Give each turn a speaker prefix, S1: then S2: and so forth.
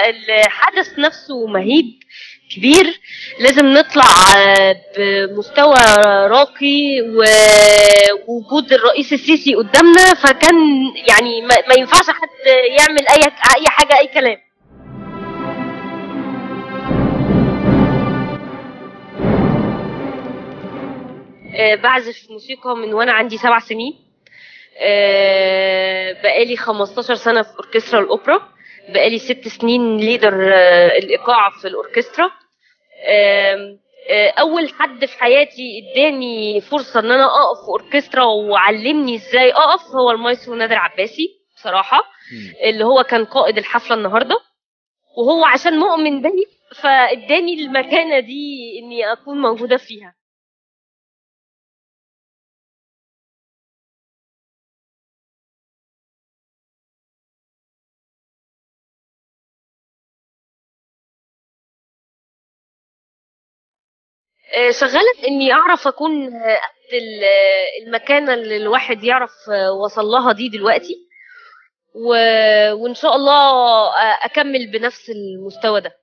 S1: الحدث نفسه مهيب كبير لازم نطلع آه، بمستوى راقي ووجود الرئيس السيسي قدامنا فكان يعني ما ما ينفعش حد يعمل اي اي حاجه اي كلام آه، بعزف موسيقى من وانا عندي سبع سنين آه، بقالي 15 سنة في أوركسترا الأوبرا بقالي ست سنين ليدر آه، الإيقاع في الأوركسترا آم، آه، أول حد في حياتي اداني فرصة إن أنا أقف في أوركسترا وعلمني إزاي أقف هو المايسترو نادر عباسي بصراحة اللي هو كان قائد الحفلة النهاردة وهو عشان مؤمن بي فاداني المكانة دي إني أكون موجودة فيها آه، شغالة في اني اعرف اكون آه، قد ال- آه، المكانة اللي الواحد يعرف آه، وصل لها دي دلوقتي و... وان شاء الله آه، اكمل بنفس المستوى ده